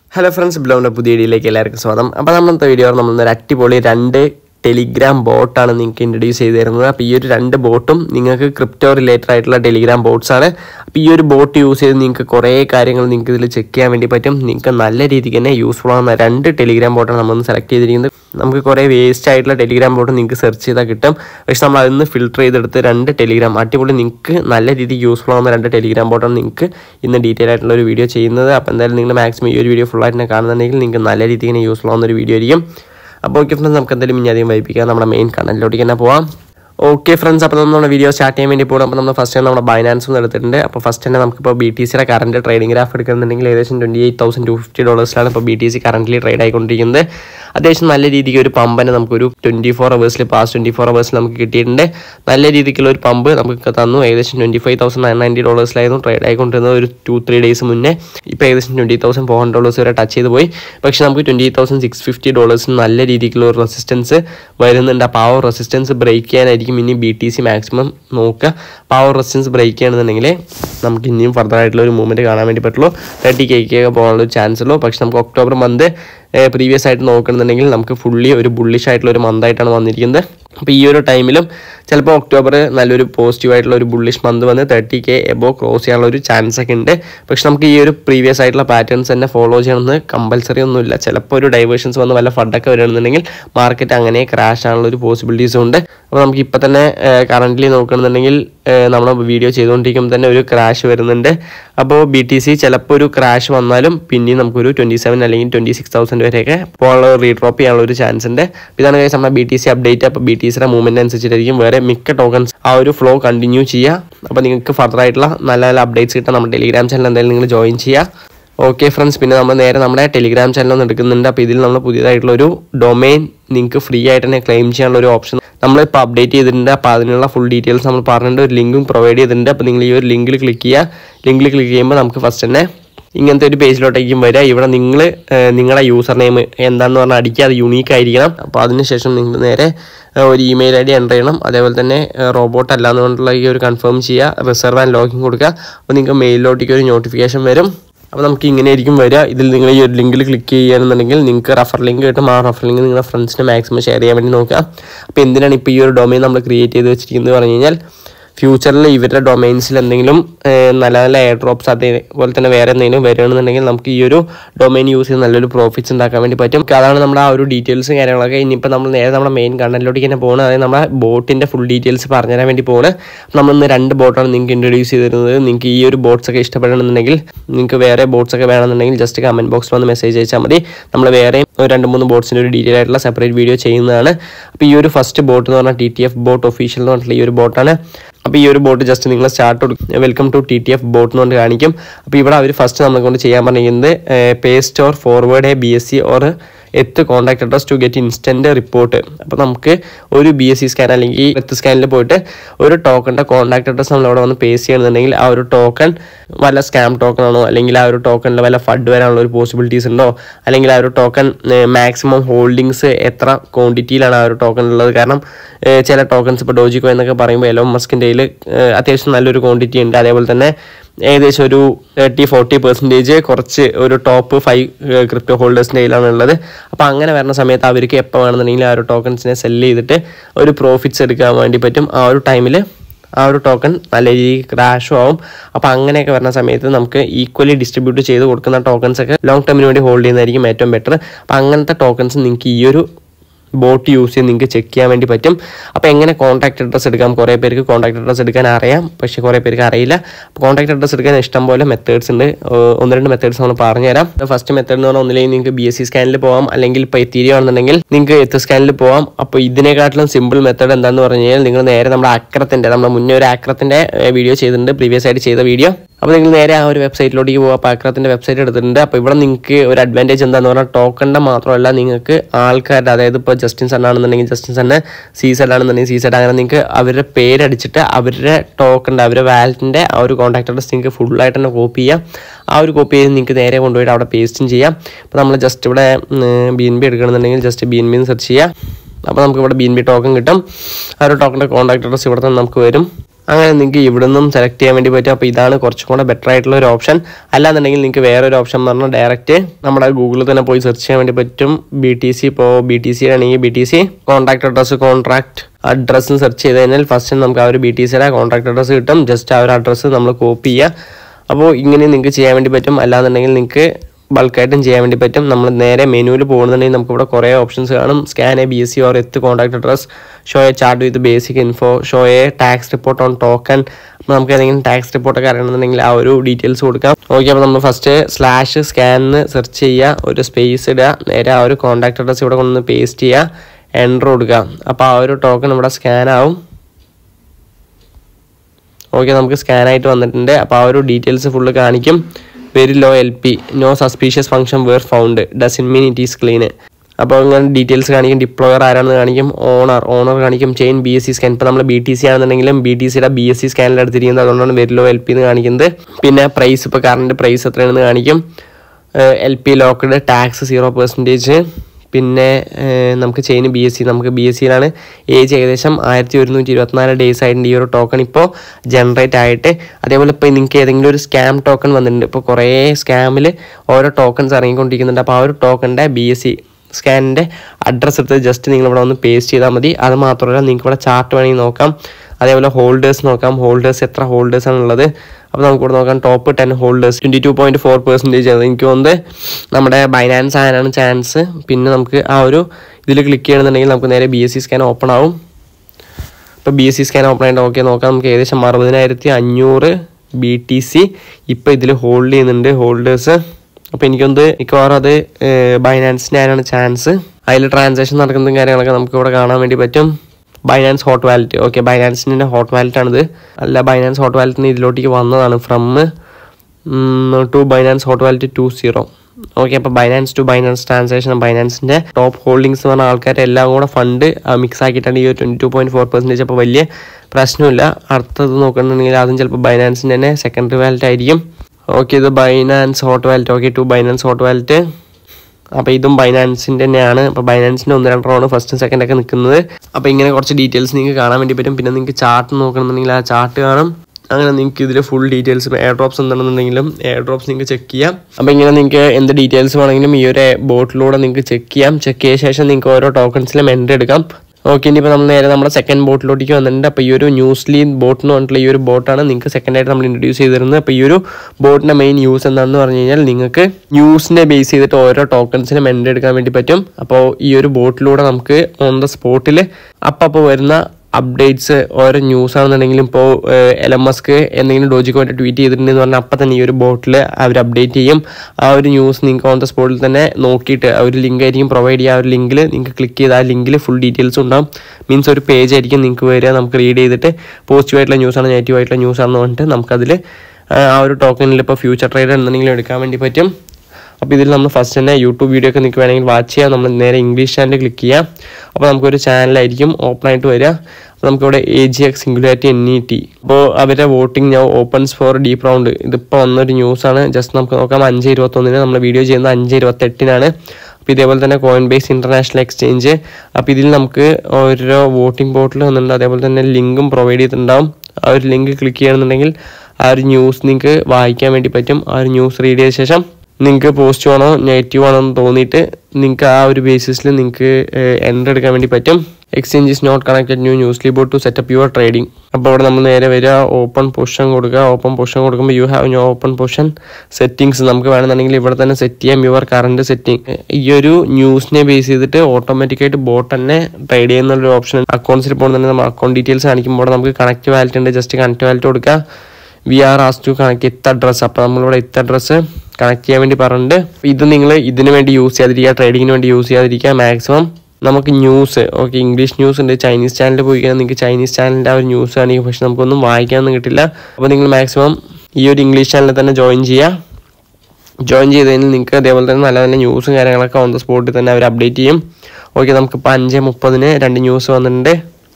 hello friends ബ്ലോൻ്റെ പുതിയ വീഡിയോയിലേക്ക് എല്ലാവർക്കും സ്വാഗതം അപ്പോൾ നമ്മളത്തെ വീഡിയോ നമ്മൾ ഒരു അടിപൊളി രണ്ട് ടെലിഗ്രാം ബോട്ടാണ് നിങ്ങൾക്ക് ഇൻട്രൊഡ്യൂസ് ചെയ്ത് തരുന്നത് അപ്പോൾ ഈ ഒരു രണ്ട് ബോട്ടും നിങ്ങൾക്ക് ക്രിപ്റ്റോ റിലേറ്റഡ് ആയിട്ടുള്ള ടെലിഗ്രാം ബോട്ട്സ് ആണ് അപ്പോൾ ഈ ഒരു ബോട്ട് യൂസ് ചെയ്ത് നിങ്ങൾക്ക് കുറേ കാര്യങ്ങൾ നിങ്ങൾക്ക് ഇതിൽ ചെക്ക് ചെയ്യാൻ വേണ്ടി പറ്റും നിങ്ങൾക്ക് നല്ല രീതിക്ക് തന്നെ യൂസ്ഫുൾ ആകുന്ന രണ്ട് ടെലിഗ്രാം ബോട്ടാണ് നമ്മൾ സെലക്ട് ചെയ്തിരിക്കുന്നത് നമുക്ക് കുറേ വേസ്റ്റ് ആയിട്ടുള്ള ടെലിഗ്രാം ബോട്ട് നിങ്ങൾക്ക് സെർച്ച് ചെയ്താൽ കിട്ടും പക്ഷെ നമ്മൾ അതിൽ നിന്ന് ഫിൽട്ടർ ചെയ്തെടുത്ത് രണ്ട് ടെലിഗ്രാം അടിപൊളി നിങ്ങൾക്ക് നല്ല രീതിക്ക് യൂസ്ഫുൾ ആകുന്ന രണ്ട് ടെലിഗ്രാം ബോട്ടാണ് നിങ്ങൾക്ക് ഇന്ന് ഡീറ്റെയിൽ ആയിട്ടുള്ള ഒരു വീഡിയോ ചെയ്യുന്നത് അപ്പോൾ എന്തായാലും നിങ്ങൾ മാക്സിമം ഈ ഒരു വീഡിയോ ഫുൾ ആയിട്ട് തന്നെ കാണുന്നുണ്ടെങ്കിൽ നിങ്ങൾക്ക് നല്ല രീതിക്ക് തന്നെ യൂസ്ഫുൾ ആവുന്ന ഒരു വീഡിയോ ആയിരിക്കും അപ്പോൾ ഓക്കെ ഫ്രണ്ട്സ് നമുക്ക് എന്തായാലും ഇനി അധികം വൈപ്പിക്കാം നമ്മുടെ മെയിൻ കണ്ടന്റിലോട്ട് തന്നെ പോവാം ഓക്കെ ഫ്രണ്ട്സ് അപ്പോൾ നമ്മൾ നമ്മുടെ വീഡിയോ സ്റ്റാർട്ട് ചെയ്യാൻ വേണ്ടി പോകണം അപ്പോൾ നമ്മൾ ഫസ്റ്റ് നമ്മുടെ ബൈനാൻസ് ഒന്ന് എടുത്തിട്ടുണ്ട് അപ്പോൾ ഫസ്റ്റ് തന്നെ നമുക്കിപ്പോൾ ബി ടി സിയുടെ കറണ്ട് ട്രേഡിംഗ് ഗ്രാഫ് എടുക്കുന്നുണ്ടെങ്കിൽ ഏകദേശം twenty eight thousand two fifty ഡോളേഴ്സിലാണ് ഇപ്പോൾ B T C current trade ആയിക്കൊണ്ടിരിക്കുന്നത് അത്യാവശ്യം നല്ല രീതിക്ക് ഒരു പമ്പനെ നമുക്കൊരു ട്വൻറ്റി ഫോർ അവേഴ്സിൽ പാസ്റ്റ് ട്വൻറ്റി ഫോർ അവേഴ്സിൽ നമുക്ക് കിട്ടിയിട്ടുണ്ട് നല്ല രീതിക്കുള്ള ഒരു പമ്പ് നമുക്ക് തന്നു ഏകദേശം twenty five thousand nine ninety ഡോളേഴ്സിലായിരുന്നു ട്രേഡ് ആയിക്കൊണ്ടിരുന്നത് ഒരു ടു ത്രീ ഡേയ്സ് മുന്നേ ഇപ്പോൾ ഏകദേശം twenty thousand four hundred dollars വരെ ടച്ച് ചെയ്ത് പോയി പക്ഷേ നമുക്ക് ട്വൻറ്റി തൗസൻഡ് സിക്സ് ഫിഫ്റ്റി ഡോളേഴ്സിന് നല്ല രീതിക്കുള്ള ഒരു റെസിസ്റ്റൻസ് വരുന്നുണ്ട് അപ്പോൾ ആ ഒരു റെസിസ്റ്റൻസ് ബ്രേക്ക് ചെയ്യാനായിരിക്കും ഇനി ബി ടി സി മാക്സിമം നോക്കുക അപ്പോൾ ആ ഒരു റെസിസ്റ്റൻസ് ബ്രേക്ക് ചെയ്യണമെന്നുണ്ടെങ്കിൽ നമുക്ക് ഇനിയും ഫർദർ ആയിട്ടുള്ള ഒരു മൂവ്മെൻറ്റ് കാണാൻ വേണ്ടി പറ്റുള്ളൂ തേർട്ടി കേക്കൊക്കെ പോകാനുള്ള ഒരു ചാൻസ് ഉള്ളൂ പക്ഷേ നമുക്ക് ഒക്ടോബർ മന്ത് പ്രീവിയസ് ആയിട്ട് നോക്കണമെന്നുണ്ടെങ്കിൽ നമുക്ക് ഫുള്ളി ഒരു ബുള്ളിഷ് ആയിട്ടുള്ള ഒരു മന്തായിട്ടാണ് വന്നിരിക്കുന്നത് അപ്പോൾ ഈ ഒരു ടൈമിലും ചിലപ്പോൾ ഒക്ടോബർ നല്ലൊരു പോസിറ്റീവ് ആയിട്ടുള്ള ഒരു ബുള്ളിഷ് മന്ത് വന്ന് തേർട്ടി കെ എബോ ക്രോസ് ചെയ്യാനുള്ള ഒരു ചാൻസ് ഒക്കെ ഉണ്ട് പക്ഷെ നമുക്ക് ഈ ഒരു പ്രീവിയസ് ആയിട്ടുള്ള പാറ്റേൺസ് തന്നെ ഫോളോ ചെയ്യണമെന്ന് കമ്പൽസറി ഒന്നുമില്ല ചിലപ്പോൾ ഒരു ഡൈവേഷൻസ് വന്ന് വല്ല ഫണ്ടൊക്കെ വരികയാണെന്നുണ്ടെങ്കിൽ മാർക്കറ്റ് അങ്ങനെ ക്രാഷ് ആണുള്ള ഒരു പോസിബിലിറ്റീസും ഉണ്ട് അപ്പോൾ നമുക്ക് ഇപ്പോൾ തന്നെ കറൻ്റ്ലി നോക്കുകയാണെന്നുണ്ടെങ്കിൽ നമ്മൾ വീഡിയോ ചെയ്തുകൊണ്ടിരിക്കുമ്പോൾ തന്നെ ഒരു ക്രാഷ് വരുന്നുണ്ട് അപ്പോൾ ബി ടി സി ചിലപ്പോൾ ഒരു ക്രാഷ് വന്നാലും പിന്നെയും നമുക്കൊരു ട്വൻറ്റി സെവൻ അല്ലെങ്കിൽ ട്വൻറ്റി സിക്സ് തൗസൻഡ് വരെയൊക്കെ പോകാനുള്ള റീഡ്രോപ്പ് ചെയ്യാനുള്ള ഒരു ചാൻസ് ഉണ്ട് ഇതാണ് കേസ് നമ്മുടെ ബി ടി സി അപ്ഡേറ്റ് അപ്പോൾ ബി ടി സിയുടെ മൂവ്മെൻറ്റ് അനുസരിച്ചിട്ടായിരിക്കും വേറെ മിക്ക ടോക്കൺസ് ആ ഒരു ഫ്ലോ കണ്ടിന്യൂ ചെയ്യുക അപ്പോൾ നിങ്ങൾക്ക് ഫർദർ ആയിട്ടുള്ള നല്ല നല്ല അപ്ഡേറ്റ്സ് കിട്ടാൻ നമ്മുടെ ടെലിഗ്രാം ചാനൽ എന്തായാലും നിങ്ങൾ ജോയിൻ ചെയ്യുക ഓക്കെ ഫ്രണ്ട്സ് പിന്നെ നമ്മൾ നേരെ നമ്മുടെ ടെലിഗ്രാം ചാനൽ ഒന്ന് എടുക്കുന്നുണ്ട് അപ്പോൾ ഇതിൽ നമ്മൾ പുതിയതായിട്ടുള്ള ഒരു ഡൊമൈൻ നിങ്ങൾക്ക് ഫ്രീ ആയിട്ട് തന്നെ ക്ലെയിം ചെയ്യാനുള്ള ഒരു ഓപ്ഷൻ നമ്മളിപ്പോൾ അപ്ഡേറ്റ് ചെയ്തിട്ടുണ്ട് അപ്പോൾ അതിനുള്ള ഫുൾ ഡീറ്റെയിൽസ് നമ്മൾ പറഞ്ഞിട്ട് ഒരു ലിങ്കും പ്രൊവൈഡ് ചെയ്തിട്ടുണ്ട് അപ്പോൾ നിങ്ങൾ ഈ ഒരു ലിങ്കിൽ ക്ലിക്ക് ചെയ്യുക ലിങ്കിൽ ക്ലിക്ക് ചെയ്യുമ്പോൾ നമുക്ക് ഫസ്റ്റ് തന്നെ ഇങ്ങനത്തെ ഒരു പേജിലോട്ടേക്കും വരിക ഇവിടെ നിങ്ങൾ നിങ്ങളുടെ യൂസർ നെയിം എന്താണെന്ന് പറഞ്ഞാൽ അടിക്കുക അത് യുണീക്ക് ആയിരിക്കണം അപ്പോൾ അതിനുശേഷം നിങ്ങൾ നേരെ ഒരു ഇമെയിൽ ഐ ഡി എൻ്റർ ചെയ്യണം അതേപോലെ തന്നെ റോബോട്ട് അല്ല എന്നുകൊണ്ടുള്ള ഈ ഒരു കൺഫേം ചെയ്യുക റിസർവ് ആൻഡ് ലോഗിൻ കൊടുക്കുക അപ്പോൾ നിങ്ങൾക്ക് മെയിലിലോട്ടേക്ക് ഒരു നോട്ടിഫിക്കേഷൻ വരും അപ്പോൾ നമുക്ക് ഇങ്ങനെ ആയിരിക്കും വരിക ഇതിൽ നിങ്ങൾ ഈ ഒരു ലിങ്കിൽ ക്ലിക്ക് ചെയ്യുകയാണെന്നുണ്ടെങ്കിൽ നിങ്ങൾക്ക് റഫർ ലിങ്ക് കിട്ടും ആ റഫർ ലിങ്ക് നിങ്ങളുടെ ഫ്രണ്ട്സിനെ മാക്സിമം ഷെയർ ചെയ്യാൻ വേണ്ടി നോക്കുക അപ്പോൾ എന്തിനാണ് ഇപ്പോൾ ഈ ഒരു ഡൊമൈൻ നമ്മൾ ക്രിയേറ്റ് ചെയ്ത് വെച്ചിരിക്കുന്നത് പറഞ്ഞു കഴിഞ്ഞാൽ ഫ്യൂച്ചറിൽ ഇവരുടെ ഡൊമൈൻസിൽ എന്തെങ്കിലും നല്ല നല്ല എയർ ഡ്രോപ്സ് അതേപോലെ തന്നെ വേറെ എന്തെങ്കിലും വരികയാണെന്നുണ്ടെങ്കിൽ നമുക്ക് ഈ ഒരു ഡൊമൈൻ യൂസ് ചെയ്ത് നല്ലൊരു പ്രോഫിറ്റ്സ് ഉണ്ടാക്കാൻ വേണ്ടി പറ്റും അതാണ് നമ്മുടെ ആ ഒരു ഡീറ്റെയിൽസും കാര്യങ്ങളൊക്കെ ഇനിയിപ്പോൾ നമ്മൾ നേരെ നമ്മുടെ മെയിൻ കണ്ടന്റിലോട്ട് തന്നെ പോകുന്നത് അതായത് നമ്മുടെ ബോട്ടിൻ്റെ ഫുൾ ഡീറ്റെയിൽസ് പറഞ്ഞുതരാൻ വേണ്ടി പോകുന്നത് നമ്മൾ ഇന്ന് രണ്ട് ബോട്ടാണ് നിങ്ങൾക്ക് ഇൻട്രൊഡ്യൂസ് ചെയ്തിരുന്നത് നിങ്ങൾക്ക് ഈ ഒരു ബോട്ട്സ് ഒക്കെ ഇഷ്ടപ്പെടണമെന്നുണ്ടെങ്കിൽ നിങ്ങൾക്ക് വേറെ ബോട്ട്സ് ഒക്കെ വേണമെന്നുണ്ടെങ്കിൽ ജസ്റ്റ് കമൻറ്റ് ബോക്സിൽ വന്ന് മെസ്സേജ് അയച്ചാൽ മതി നമ്മൾ വേറെയും ഒരു രണ്ട് മൂന്ന് ബോട്ട്സിൻ്റെ ഒരു ഡീറ്റെയിൽ ആയിട്ടുള്ള സെപ്പറേറ്റ് വീഡിയോ ചെയ്യുന്നതാണ് അപ്പോൾ ഈ ഒരു ഫസ്റ്റ് ബോട്ട് എന്ന് പറഞ്ഞാൽ T T F bot official എന്ന് പറഞ്ഞിട്ടുള്ള ഈ ഒരു ബോട്ടാണ് അപ്പോൾ ഈ ഒരു ബോട്ട് ജസ്റ്റ് നിങ്ങൾ സ്റ്റാർട്ട് കൊടുക്കും welcome to T T F bot എന്ന് പറഞ്ഞ് കാണിക്കും അപ്പോൾ ഇവിടെ അവർ ഫസ്റ്റ് നമ്മളെ കൊണ്ട് ചെയ്യാൻ പറഞ്ഞിരിക്കുന്നത് pay store forward A B S C or എത്ത് contact address to get instant report അപ്പോൾ നമുക്ക് ഒരു ബി എസ് സി സ്കാൻ അല്ലെങ്കിൽ എത്ത് സ്കാനിൽ പോയിട്ട് ഒരു ടോക്കണിൻ്റെ കോൺടാക്ട് അഡ്രസ് നമ്മൾ അവിടെ വന്ന് പേസ് ചെയ്യണമെന്നുണ്ടെങ്കിൽ ആ ഒരു ടോക്കൺ വല്ല സ്കാം ടോക്കൺ ആണോ അല്ലെങ്കിൽ ആ ഒരു ടോക്കണിൽ വല്ല ഫഡ് വരാനുള്ള ഒരു പോസിബിലിറ്റീസ് ഉണ്ടോ അല്ലെങ്കിൽ ആ ഒരു ടോക്കൺ മാക്സിമം ഹോൾഡിങ്സ് എത്ര ക്വാണ്ടിറ്റിയിലാണ് ആ ഒരു ടോക്കൺ ഉള്ളത് കാരണം ചില ടോക്കൺസ് ഇപ്പോൾ ഡോജിക്കോ എന്നൊക്കെ പറയുമ്പോൾ എലോ മസ്കിൻ്റെ കയ്യിൽ അത്യാവശ്യം നല്ലൊരു ക്വാണ്ടിറ്റി ഉണ്ട് അതേപോലെ തന്നെ ഏകദേശം ഒരു തേർട്ടി ഫോർട്ടി പെർസെൻറ്റേജ് കുറച്ച് ഒരു ടോപ്പ് ഫൈവ് ക്രിപ്റ്റോ ഹോൾഡേഴ്സിൻ്റെ കയ്യിലാണ് ഉള്ളത് അപ്പോൾ അങ്ങനെ വരുന്ന സമയത്ത് അവർക്ക് എപ്പോൾ വേണമെന്നുണ്ടെങ്കിൽ ആ ഒരു ടോക്കൺസിനെ സെല്ല് ചെയ്തിട്ട് ഒരു പ്രോഫിറ്റ്സ് എടുക്കാൻ വേണ്ടി പറ്റും ആ ഒരു ടൈമിൽ ആ ഒരു ടോക്കൺ നല്ല രീതിയിൽ ക്രാഷും ആവും അപ്പോൾ അങ്ങനെയൊക്കെ വരുന്ന സമയത്ത് നമുക്ക് ഈക്വലി ഡിസ്ട്രിബ്യൂട്ട് ചെയ്ത് കൊടുക്കുന്ന ടോക്കൺസ് ഒക്കെ ലോങ് ടൈമിന് വേണ്ടി ഹോൾഡ് ചെയ്യുന്നതായിരിക്കും ഏറ്റവും ബെറ്റർ അപ്പോൾ അങ്ങനത്തെ ടോക്കൺസ് നിങ്ങൾക്ക് ഈ ഒരു ബോട്ട് യൂസ് ചെയ്ത് നിങ്ങൾക്ക് ചെക്ക് ചെയ്യാൻ വേണ്ടി പറ്റും അപ്പോൾ എങ്ങനെ കോൺടാക്ട് അഡ്രസ്സ് എടുക്കാം കുറേ പേർക്ക് കോൺടാക്ട് അഡ്രസ്സ് എടുക്കാൻ അറിയാം പക്ഷേ കുറേ പേർക്ക് അറിയില്ല അപ്പോൾ കോൺടാക്ട് അഡ്രസ്സ് എടുക്കാൻ ഇഷ്ടം പോലെ മെത്തേഡ്സ് ഉണ്ട് ഒന്ന് രണ്ട് മെത്തേഡ്സ് നമ്മൾ പറഞ്ഞുതരാം ഫസ്റ്റ് മെത്തേഡ് എന്ന് പറഞ്ഞാൽ ഒന്നില്ലെങ്കിൽ നിങ്ങൾക്ക് ബി എസ് സി സ്കാനിൽ പോകാം അല്ലെങ്കിൽ ഇപ്പോൾ എത്തിരി ആണെന്നുണ്ടെങ്കിൽ നിങ്ങൾക്ക് എത്ത് സ്കാനിൽ പോകാം അപ്പോൾ ഇതിനെക്കാട്ടിലും സിമ്പിൾ മെത്തേഡ് എന്താണെന്ന് പറഞ്ഞു കഴിഞ്ഞാൽ നിങ്ങൾ നേരെ നമ്മുടെ അക്രത്തിൻ്റെ നമ്മുടെ മുന്നേ ഒരു അക്രത്തിൻ്റെ വീഡിയോ ചെയ്തിട്ടുണ്ട് പ്രീവിയസ് ആയിട്ട് ചെയ്ത വീഡിയോ അപ്പോൾ നിങ്ങൾ നേരെ ആ ഒരു വെബ്സൈറ്റിലോട്ടേക്ക് പോകുക അപ്പോൾ അക്രത്തിൻ്റെ വെബ്സൈറ്റ് എടുത്തിട്ടുണ്ട് അപ്പോൾ ഇവിടെ നിങ്ങൾക്ക് ഒരു അഡ്വാൻറ്റേജ് എന്താണെന്ന് പറഞ്ഞാൽ ടോക്കണിൻ്റെ മാത്രമല്ല നിങ്ങൾക്ക് ആൾക്കാരുടെ അതായത് ഇപ്പോൾ ജസ്റ്റിൻ സൺ ആണെന്നുണ്ടെങ്കിൽ ജസ്റ്റിൻ സണ്ണ് സി സെഡ് ആണെന്നുണ്ടെങ്കിൽ സി സെഡ് അങ്ങനെ നിങ്ങൾക്ക് അവരുടെ പേരടിച്ചിട്ട് അവരുടെ ടോക്കണിൻ്റെ അവരുടെ വാലറ്റിൻ്റെ ആ ഒരു കോൺടാക്ട് അഡ്രസ് നിങ്ങൾക്ക് ഫുള്ളായിട്ട് തന്നെ കോപ്പി ചെയ്യാം ആ ഒരു കോപ്പി ചെയ്ത് നിങ്ങൾക്ക് നേരെ കൊണ്ടുപോയിട്ട് അവിടെ പേസ്റ്റും ചെയ്യാം അപ്പോൾ നമ്മൾ ജസ്റ്റ് ഇവിടെ ബി എൻ ബി എടുക്കണമെന്നുണ്ടെങ്കിൽ just B N B search ചെയ്യാം അപ്പോൾ നമുക്ക് ഇവിടെ ബി എൻ ബി ടോക്കൺ കിട്ടും ആ ഒരു ടോക്കണിൻ്റെ കോൺടാക്ട് അഡ്രസ് ഇവിടെ തന്നെ നമുക്ക് വരും അങ്ങനെ നിങ്ങൾക്ക് ഇവിടെ നിന്നും സെലക്ട് ചെയ്യാൻ വേണ്ടി പറ്റും അപ്പോൾ ഇതാണ് കുറച്ചും കൂടെ ബെറ്റർ ആയിട്ടുള്ള ഒരു ഓപ്ഷൻ അല്ലാന്നുണ്ടെങ്കിൽ നിങ്ങൾക്ക് വേറെ ഒരു ഓപ്ഷൻ എന്ന് പറഞ്ഞാൽ ഡയറക്റ്റ് നമ്മുടെ ഗൂഗിളിൽ തന്നെ പോയി സെർച്ച് ചെയ്യാൻ വേണ്ടി പറ്റും ബി ടി സി ഇപ്പോൾ ബി ടി സി ആണെങ്കിൽ B T C contact address contract address search ചെയ്ത് കഴിഞ്ഞാൽ ഫസ്റ്റ് നമുക്ക് ആ ഒരു ബി ടി സിയുടെ കോൺടാക്ട് അഡ്രസ്സ് കിട്ടും ജസ്റ്റ് ആ ഒരു അഡ്രസ്സ് നമ്മൾ കോപ്പി ചെയ്യുക അപ്പോൾ ഇങ്ങനെ നിങ്ങൾക്ക് ചെയ്യാൻ വേണ്ടി പറ്റും അല്ലാന്നുണ്ടെങ്കിൽ നിങ്ങൾക്ക് ബൾക്കായിട്ടും ചെയ്യാൻ വേണ്ടി പറ്റും നമ്മൾ നേരെ മെനുവിൽ പോകുന്നുണ്ടെങ്കിൽ നമുക്ക് ഇവിടെ കുറേ ഓപ്ഷൻസ് കാണും scan A B S C or എത്ത് contact address show a chart with basic info show a tax report on token അപ്പോൾ നമുക്ക് ഏതെങ്കിലും ടാക്സ് റിപ്പോർട്ടൊക്കെ അറിയണമെന്നുണ്ടെങ്കിൽ ആ ഒരു ഡീറ്റെയിൽസ് കൊടുക്കാം ഓക്കെ അപ്പോൾ നമ്മൾ ഫസ്റ്റ് സ്ലാഷ് സ്കാനിന്ന് സെർച്ച് ചെയ്യുക ഒരു സ്പേസ് ഇടുക നേരെ ആ ഒരു കോൺടാക്ട് അഡ്രസ് ഇവിടെ കൊണ്ടുവന്ന് പേസ്റ്റ് ചെയ്യുക എൻ്റർ കൊടുക്കുക അപ്പോൾ ആ ഒരു ടോക്കൺ ഇവിടെ സ്കാൻ ആവും ഓക്കെ നമുക്ക് സ്കാൻ ആയിട്ട് വന്നിട്ടുണ്ട് അപ്പോൾ ആ ഒരു ഡീറ്റെയിൽസ് ഫുള്ള് കാണിക്കും very low L P no suspicious function were found doesn't mean it is clean അപ്പോൾ ഇങ്ങനെ ഡീറ്റെയിൽസ് കാണിക്കും ഡിപ്ലോയർ ആരാണെന്ന് കാണിക്കും ഓണർ ഓണർ കാണിക്കും chain B S C scan ഇപ്പോൾ നമ്മൾ ബി ടി സി ആണെന്നുണ്ടെങ്കിലും ബി ടി സിയുടെ ബി എസ് സി സ്കാനിൽ എടുത്തിരിക്കുന്നത് അതുകൊണ്ടാണ് വെരി ലോ എൽ പി എന്ന് കാണിക്കുന്നത് പിന്നെ പ്രൈസ് ഇപ്പോൾ കറണ്ട് പ്രൈസ് എത്രയാണെന്ന് കാണിക്കും L P locked tax zero percentage പിന്നെ ഏഹ്, നമുക്ക് ചെയിൻ ബി എസ് സി നമുക്ക് ബി എസ് സിയിലാണ് ഏജ് ഏകദേശം ആയിരത്തി ഒരുന്നൂറ്റി ഇരുപത്തിനാല് ഡേയ്സ് ആയിട്ടുണ്ട് ഈ ഒരു ടോക്കൺ ഇപ്പോൾ ജനറേറ്റ് ആയിട്ട് അതേപോലെ ഇപ്പോൾ നിങ്ങൾക്ക് ഏതെങ്കിലും ഒരു സ്കാം ടോക്കൺ വന്നിട്ടുണ്ട് ഇപ്പോൾ കുറേ സ്കാമിൽ ഓരോ ടോക്കൺസ് ഇറങ്ങിക്കൊണ്ടിരിക്കുന്നുണ്ട് അപ്പോൾ ആ ഒരു ടോക്കണിൻ്റെ ബി എസ് സി സ്കാനിൻ്റെ അഡ്രസ്സ് എടുത്ത് ജസ്റ്റ് നിങ്ങൾ ഇവിടെ ഒന്ന് പേസ്റ്റ് ചെയ്താൽ മതി അത് മാത്രമല്ല നിങ്ങൾക്ക് ഇവിടെ ചാർട്ട് വേണമെങ്കിൽ നോക്കാം അതേപോലെ ഹോൾഡേഴ്സ് നോക്കാം ഹോൾഡേഴ്സ് എത്ര ഹോൾഡേഴ്സ് ആണുള്ളത് അപ്പോൾ നമുക്ക് ഇവിടെ നോക്കാം top ten holders twenty two point four percentage ആണ് എനിക്ക് തോന്നുന്നത് നമ്മുടെ ബൈനാൻസ് ആകാനാണ് ചാൻസ് പിന്നെ നമുക്ക് ആ ഒരു ഇതിൽ ക്ലിക്ക് ചെയ്യണമെന്നുണ്ടെങ്കിൽ നമുക്ക് നേരെ B S C scan open ആവും ഇപ്പോൾ B S C scan open ആയിട്ട് ഓക്കെ നോക്കാം നമുക്ക് ഏകദേശം അറുപതിനായിരത്തി അഞ്ഞൂറ് ബി ടി സി ഇപ്പോൾ ഇതിൽ ഹോൾഡ് ചെയ്യുന്നുണ്ട് ഹോൾഡേഴ്സ് അപ്പോൾ എനിക്കൊന്ന് മിക്കവാറും അത് ബൈനാൻസിൻ്റെ ആയാണ് ചാൻസ് അതിൽ ട്രാൻസാക്ഷൻ നടക്കുന്നതും കാര്യങ്ങളൊക്കെ നമുക്ക് ഇവിടെ കാണാൻ വേണ്ടി പറ്റും ബൈനാൻസ് ഹോട്ട് വാലറ്റ് ഓക്കെ ബൈനാൻസിൻ്റെ ഹോട്ട് വാലറ്റ് ആണിത് അല്ല ബൈനാൻസ് ഹോട്ട് വാലറ്റിന് ഇതിലോട്ടേക്ക് വന്നതാണ് from to Binance hot wallet to zero okay അപ്പോൾ ബൈനാൻസ് ടു ബൈനാൻസ് ട്രാൻസാക്ഷൻ ബൈനാൻസിൻ്റെ ടോപ്പ് ഹോൾഡിങ്സ് എന്ന് പറഞ്ഞ ആൾക്കാർ എല്ലാം കൂടെ ഫണ്ട് മിക്സ് ആക്കിയിട്ടാണ് ഈ ഒരു twenty two point four percentage അപ്പോൾ വലിയ പ്രശ്നമില്ല അടുത്തത് നോക്കണമെന്നുണ്ടെങ്കിൽ അതും ചിലപ്പോൾ ബൈനാൻസിൻ്റെ തന്നെ സെക്കൻഡറി വാലറ്റ് ആയിരിക്കും ഓക്കെ ഇത് Binance hot wallet okay to Binance hot wallet അപ്പോൾ ഇതും ബൈനാൻസിൻ്റെ തന്നെയാണ് അപ്പോൾ ബൈനാൻസിൻ്റെ ഒന്ന് രണ്ടെണ്ണമാണ് ഫസ്റ്റും സെക്കൻഡ് ഒക്കെ നിൽക്കുന്നത് അപ്പോൾ ഇങ്ങനെ കുറച്ച് ഡീറ്റെയിൽസ് നിങ്ങൾക്ക് കാണാൻ വേണ്ടി പറ്റും പിന്നെ നിങ്ങൾക്ക് ചാർട്ട് നോക്കണമെന്നുണ്ടെങ്കിൽ ആ ചാർട്ട് കാണും അങ്ങനെ നിങ്ങൾക്ക് ഇതിൽ ഫുൾ ഡീറ്റെയിൽസ് എയർ ഡ്രോപ്സ് എന്താണെന്നുണ്ടെങ്കിലും എയർ ഡ്രോപ്സ് നിങ്ങൾക്ക് ചെക്ക് ചെയ്യാം അപ്പോൾ ഇങ്ങനെ നിങ്ങൾക്ക് എന്ത് ഡീറ്റെയിൽസ് വേണമെങ്കിലും ഈ ഒരു ബോട്ടിലൂടെ നിങ്ങൾക്ക് ചെക്ക് ചെയ്യാം ചെക്ക് ചെയ്ത ശേഷം നിങ്ങൾക്ക് ഓരോ ടോക്കൺസിലും എൻട്രി എടുക്കാം ഓക്കെ ഇനിയിപ്പോൾ നമ്മൾ നേരെ നമ്മുടെ സെക്കൻഡ് ബോട്ടിലോട്ടേക്ക് വന്നിട്ടുണ്ട് അപ്പോൾ ഈ ഒരു ന്യൂസ്ലി ബോട്ട് എന്ന് പറഞ്ഞിട്ടുള്ള ഈ ഒരു ബോട്ടാണ് നിങ്ങൾക്ക് സെക്കൻഡായിട്ട് നമ്മൾ ഇൻട്രൊഡ്യൂസ് ചെയ്തിരുന്നത് അപ്പോൾ ഈ ഒരു ബോട്ടിൻ്റെ മെയിൻ യൂസ് എന്താണെന്ന് പറഞ്ഞു കഴിഞ്ഞാൽ നിങ്ങൾക്ക് ന്യൂസിനെ ബേസ് ചെയ്തിട്ട് ഓരോ ടോക്കൺസിനും എൻട്രി എടുക്കാൻ വേണ്ടി പറ്റും അപ്പോൾ ഈ ഒരു ബോട്ടിലൂടെ നമുക്ക് ഓൺ ദ സ്പോട്ടിൽ അപ്പോൾ വരുന്ന അപ്ഡേറ്റ്സ് ഓരോ ന്യൂസ് ആണെന്നുണ്ടെങ്കിലും ഇപ്പോൾ എലൻ മസ്ക് എന്തെങ്കിലും ഡോജിക്കോയിട്ട് ട്വീറ്റ് ചെയ്തിട്ടുണ്ടെന്ന് പറഞ്ഞാൽ അപ്പം തന്നെ ഈ ഒരു ബോട്ടിൽ അവർ അപ്ഡേറ്റ് ചെയ്യും ആ ഒരു ന്യൂസ് നിങ്ങൾക്ക് ഓൺ ദ സ്പോട്ടിൽ തന്നെ നോക്കിയിട്ട് ആ ഒരു ലിങ്ക് ആയിരിക്കും പ്രൊവൈഡ് ചെയ്യുക ആ ഒരു ലിങ്കിൽ നിങ്ങൾക്ക് ക്ലിക്ക് ചെയ്ത് ആ ലിങ്കിൽ ഫുൾ ഡീറ്റെയിൽസ് ഉണ്ടാവും മീൻസ് ഒരു പേജ് ആയിരിക്കും നിങ്ങൾക്ക് വരിക നമുക്ക് റീഡ് ചെയ്തിട്ട് പോസിറ്റീവ് ആയിട്ടുള്ള ന്യൂസാണ് നെഗറ്റീവ് ആയിട്ടുള്ള ന്യൂസ് ആണെന്ന് പറഞ്ഞിട്ട് നമുക്കതിൽ ആ ഒരു ടോക്കണിൽ ഇപ്പോൾ ഫ്യൂച്ചർ ട്രേഡ് എന്തെങ്കിലും എടുക്കാൻ വേണ്ടി പറ്റും അപ്പോൾ ഇതിൽ നമ്മൾ ഫസ്റ്റ് തന്നെ യൂട്യൂബ് വീഡിയോ ഒക്കെ നിങ്ങൾക്ക് വേണമെങ്കിൽ വാച്ച് ചെയ്യാം നമ്മൾ നേരെ ഇംഗ്ലീഷ് ചാനൽ ക്ലിക്ക് ചെയ്യാം അപ്പോൾ നമുക്കൊരു ചാനലായിരിക്കും ഓപ്പൺ ആയിട്ട് വരിക അപ്പോൾ നമുക്കിവിടെ A G X singularity N E T അപ്പോൾ അവരുടെ വോട്ടിംഗ് ഞാൻ ഓപ്പൺസ് ഫോർ ഡീപ്പ് റൗണ്ട് ഇതിപ്പോൾ വന്നൊരു ന്യൂസാണ് ജസ്റ്റ് നമുക്ക് നോക്കാം അഞ്ച് ഇരുപത്തൊന്നിന് നമ്മൾ വീഡിയോ ചെയ്യുന്നത് അഞ്ച് ഇരുപത്തെട്ടിനാണ് അപ്പോൾ ഇതേപോലെ തന്നെ കോയിൻ ബേസ് ഇൻ്റർനാഷണൽ എക്സ്ചേഞ്ച് അപ്പോൾ ഇതിൽ നമുക്ക് ഓരോ വോട്ടിംഗ് പോർട്ടൽ വന്നിട്ടുണ്ട് അതേപോലെ തന്നെ ലിങ്കും പ്രൊവൈഡ് ചെയ്തിട്ടുണ്ടാവും ആ ഒരു ലിങ്ക് ക്ലിക്ക് ചെയ്യണമെന്നുണ്ടെങ്കിൽ ആ ഒരു ന്യൂസ് നിങ്ങൾക്ക് വായിക്കാൻ വേണ്ടി പറ്റും ആ ഒരു ന്യൂസ് റീഡ് ചെയ്ത ശേഷം നിങ്ങൾക്ക് പോസിറ്റീവ് ആണോ നെഗറ്റീവ് ആണോ എന്ന് തോന്നിയിട്ട് നിങ്ങൾക്ക് ആ ഒരു ബേസിസിൽ നിങ്ങൾക്ക് എൻ്റർ എടുക്കാൻ വേണ്ടി പറ്റും exchange is not connected new newsly bot to setup your trading അപ്പോൾ ഇവിടെ നമ്മൾ നേരെ വരിക ഓപ്പൺ പൊസിഷൻ കൊടുക്കുക ഓപ്പൺ പൊസിഷൻ കൊടുക്കുമ്പോൾ you have new open position settings നമുക്ക് വേണമെന്നുണ്ടെങ്കിൽ ഇവിടെ തന്നെ സെറ്റ് ചെയ്യാം യുവർ കറണ്ട് സെറ്റിംഗ് ഈ ഒരു ന്യൂസിനെ ബേസ് ചെയ്തിട്ട് ഓട്ടോമാറ്റിക്കായിട്ട് ബോട്ട് തന്നെ ട്രേഡ് ചെയ്യുന്ന ഒരു ഓപ്ഷൻ അക്കൗണ്ട്സിൽ പോകുമ്പോൾ തന്നെ നമ്മൾ അക്കൗണ്ട് ഡീറ്റെയിൽസ് കാണിക്കുമ്പോൾ നമുക്ക് കണക്ട് വാലറ്റ് ഉണ്ട് ജസ്റ്റ് കണക്ട് വാലറ്റ് കൊടുക്കുക we are ask to connect with address അപ്പോൾ നമ്മളിവിടെ ഇത്ത അഡ്രസ്സ് കണക്ട് ചെയ്യാൻ വേണ്ടി പറഞ്ഞിട്ടുണ്ട് ഇത് നിങ്ങൾ ഇതിന് വേണ്ടി യൂസ് ചെയ്യാതിരിക്കുക ട്രേഡിങ്ങിന് വേണ്ടി യൂസ് ചെയ്യാതിരിക്കുക മാക്സിമം നമുക്ക് ന്യൂസ് ഓക്കെ ഇംഗ്ലീഷ് ന്യൂസ് ഉണ്ട് ചൈനീസ് ചാനലിൽ പോയി കഴിഞ്ഞാൽ നിങ്ങൾക്ക് ചൈനീസ് ചാനലിൻ്റെ ആ ഒരു ന്യൂസ് ആണെങ്കിൽ പക്ഷെ നമുക്കൊന്നും വായിക്കാനൊന്നും കിട്ടില്ല അപ്പോൾ നിങ്ങൾ മാക്സിമം ഈ ഒരു ഇംഗ്ലീഷ് ചാനലിൽ തന്നെ ജോയിൻ ചെയ്യുക ജോയിൻ ചെയ്ത് കഴിഞ്ഞാൽ നിങ്ങൾക്ക് അതേപോലെ തന്നെ നല്ല നല്ല ന്യൂസും കാര്യങ്ങളൊക്കെ ഓൺ ദ സ്പോട്ടിൽ തന്നെ അവർ അപ്ഡേറ്റ് ചെയ്യും ഓക്കെ നമുക്കിപ്പോൾ അഞ്ച് മുപ്പതിന് രണ്ട് ന്യൂസ് വന്നിട്ടുണ്ട്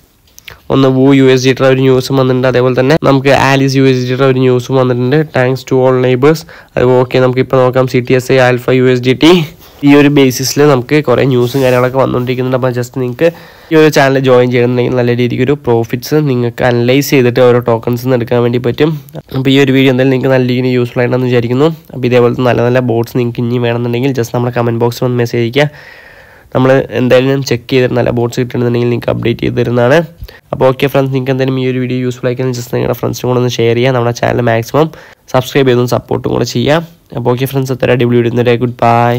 ഒന്ന് വൂ യു എസ് ജിയുടെ ഒരു ന്യൂസും വന്നിട്ടുണ്ട് അതേപോലെ തന്നെ നമുക്ക് ആലിസ് യു എസ് ജിയുടെ ഒരു ന്യൂസും വന്നിട്ടുണ്ട് താങ്ക്സ് ടു ഓൾ നെയ്ബേഴ്സ് അത് ഓക്കെ നമുക്ക് ഇപ്പോൾ നോക്കാം C T S I alpha U S G T ഈ ഒരു ബേസിസിൽ നമുക്ക് കുറേ ന്യൂസും കാര്യങ്ങളൊക്കെ വന്നുകൊണ്ടിരിക്കുന്നുണ്ട് അപ്പോൾ ജസ്റ്റ് നിങ്ങൾക്ക് ഈ ഒരു ചാനൽ ജോയിൻ ചെയ്യണമെന്നുണ്ടെങ്കിൽ നല്ല രീതിക്ക് ഒരു പ്രോഫിറ്റ്സ് നിങ്ങൾക്ക് അനലൈസ് ചെയ്തിട്ട് ഓരോ ടോക്കൺസ് എടുക്കാൻ വേണ്ടി പറ്റും അപ്പോൾ ഈ ഒരു വീഡിയോ എന്തായാലും നിങ്ങൾക്ക് നല്ല രീതിയിൽ യൂസ്ഫുൾ ആയിട്ടുണ്ടെന്ന് വിചാരിക്കുന്നു അപ്പോൾ ഇതേപോലത്തെ നല്ല നല്ല ബോട്ട്സ് നിങ്ങൾക്ക് ഇനി വേണമെന്നുണ്ടെങ്കിൽ ജസ്റ്റ് നമ്മുടെ കമൻറ്റ് ബോക്സിൽ ഒന്ന് മെസ്സേജ് അയക്കുക നമ്മൾ എന്തായാലും ചെക്ക് ചെയ്തിട്ട് നല്ല ബോട്ട്സ് കിട്ടുന്നുണ്ടെങ്കിൽ നിങ്ങൾക്ക് അപ്ഡേറ്റ് ചെയ്ത് തരുന്നതാണ് അപ്പോൾ ഓക്കെ ഫ്രണ്ട്സ് നിങ്ങൾക്ക് എന്തായാലും ഈ ഒരു വീഡിയോ യൂസ്ഫുൾ ആയിക്കാൻ ജസ്റ്റ് നിങ്ങളുടെ ഫ്രണ്ട്സിനും കൂടെ ഒന്ന് ഷെയർ ചെയ്യുക നമ്മുടെ ചാനൽ മാക്സിമം സബ്സ്ക്രൈബ് ചെയ്തും സപ്പോർട്ടും കൂടെ ചെയ്യാം അപ്പോൾ ഓക്കെ ഫ്രണ്ട്സ് എത്ര അടിപൊളി വീഡിയോ ഗുഡ് ബൈ